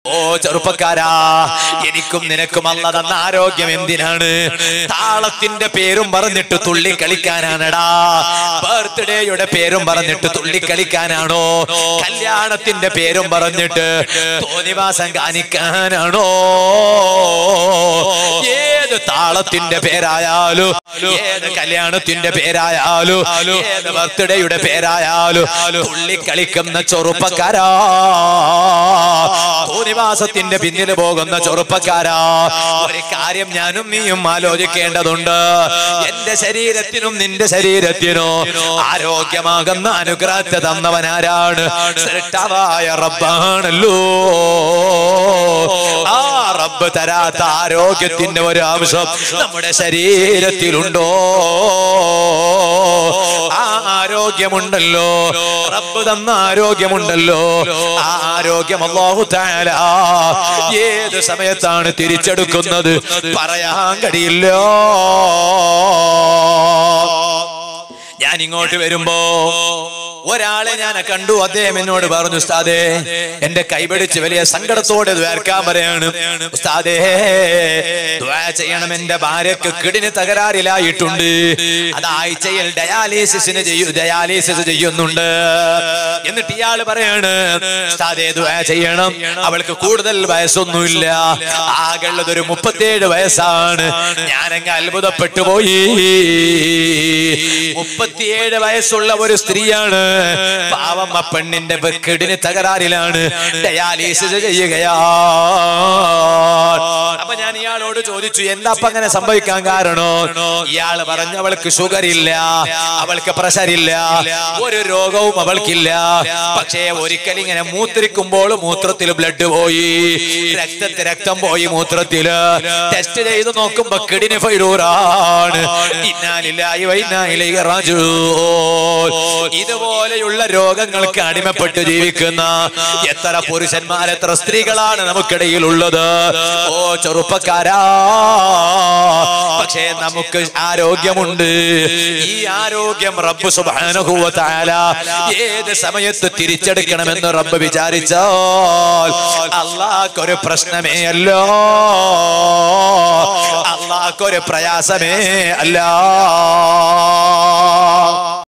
ഓ ചെറുപ്പക്കാരാ എനിക്കും നിനക്കും അല്ല തന്ന ആരോഗ്യം എന്തിനാണ് താളത്തിന്റെ പേരും പറഞ്ഞിട്ട് തുള്ളി കളിക്കാനാണടാ ബർത്ത്ഡേയുടെ പേരും പറഞ്ഞിട്ട് തുള്ളി കളിക്കാനാണോ കല്യാണത്തിന്റെ പേരും പറഞ്ഞിട്ട് തോന്നിവാസം കാണിക്കാനാണോ ഏത് താളത്തിന്റെ പേരായാലും ഏത് കല്യാണത്തിന്റെ പേരായാലും ഏത് ബർത്ത്ഡേയുടെ പേരായാലും തുള്ളി കളിക്കുന്ന ചെറുപ്പക്കാരാ തോന്നിവാസത്തിന്റെ പിന്നിൽ പോകുന്ന ചെറുപ്പക്കാരാ ഒരു കാര്യം ഞാനും നീയും ആലോചിക്കേണ്ടതുണ്ട് എന്റെ ശരീരത്തിനും നിന്റെ ശരീരത്തിനോ ആരോഗ്യമാകുന്ന അനുഗ്രഹത്തെ തന്നവനാരാണ് സൃഷ്ടാവായ റബ്ബാണല്ലോ ആ റബ്ബ് തരാത്ത ആരോഗ്യത്തിന്റെ ഒരു അംശം നമ്മുടെ ശരീരത്തിലുണ്ടോ ആ ആരോഗ്യമുണ്ടല്ലോ റബ്ബ് തന്ന ആരോഗ്യമുണ്ടല്ലോ ആ ആരോഗ്യം അല്ലാഹു തആല ഏത് സമയത്താണ് തിരിച്ചെടുക്കുന്നത് പറയാൻ കഴിയില്ല ഞാൻ ഇങ്ങോട്ട് വരുമ്പോ ഒരാളെ ഞാൻ കണ്ടു അദ്ദേഹം എന്നോട് പറഞ്ഞു ഉസ്താദേ എന്റെ കൈപിടിച്ച് വലിയ സങ്കടത്തോടെ ദ്വാരക്കാൻ പറയാണ് ഉസ്താദേ ദ്വാ ചെയ്യണം എന്റെ ഭാര്യക്ക് കിടിന് തകരാറിലായിട്ടുണ്ട് അത് ആഴ്ചയിൽ ഡയാലിസിസിന് ചെയ്യൂ ഡയാലിസിസ് ചെയ്യുന്നുണ്ട് എന്നിട്ട് ഇയാള് പറയാണ് ഉസ്താദേ ദ്വാ ചെയ്യണം അവൾക്ക് കൂടുതൽ വയസ്സൊന്നുമില്ല ആകെയുള്ളത് ഒരു മുപ്പത്തിയേഴ് വയസ്സാണ് ഞാനങ്ങ് അത്ഭുതപ്പെട്ടു പോയി മുപ്പത്തിയേഴ് വയസ്സുള്ള ഒരു സ്ത്രീയാണ് പാവമ്മ പെണ്ണിന്റെ കിടിന് തകരാറിലാണ് ഡയാലിസിസ് ചെയ്യുകയാ അപ്പൊ ഞാൻ ഇയാളോട് ചോദിച്ചു എന്താ അപ്പൊ അങ്ങനെ സംഭവിക്കാൻ കാരണോ ഇയാള് പറഞ്ഞു അവൾക്ക് ഷുഗർ ഇല്ല അവൾക്ക് പ്രഷർ ഇല്ല ഒരു രോഗവും അവൾക്കില്ല പക്ഷേ ഒരിക്കൽ ഇങ്ങനെ മൂത്രിക്കുമ്പോൾ മൂത്രത്തിൽ ബ്ലഡ് പോയി രക്തത്തിൽ രക്തം പോയി മൂത്രത്തില് ടെസ്റ്റ് ചെയ്ത് നോക്കുമ്പോ കിഡിനി ഫൈറൂറാണ് ഇന്നാലില്ലായി വൈനായിലേക്ക് റാജു ഇതുപോലെയുള്ള രോഗങ്ങൾക്ക് അടിമപ്പെട്ട് ജീവിക്കുന്ന എത്ര പുരുഷന്മാർ എത്ര സ്ത്രീകളാണ് നമുക്കിടയിൽ ഉള്ളത് ഓ ചെറുപ്പക്കാരാ പക്ഷേ നമുക്ക് ആരോഗ്യമുണ്ട് ഈ ആരോഗ്യം റബ്ബ് സുബ്ഹാനഹു വ തആല ഏത് സമയത്ത് തിരിച്ചെടുക്കണമെന്ന് റബ്ബ് വിചാരിച്ചാൽ അള്ളാഹ്ക്കൊരു പ്രശ്നമേ അല്ലോ അള്ളാഹ്ക്കൊരു പ്രയാസമേ അല്ല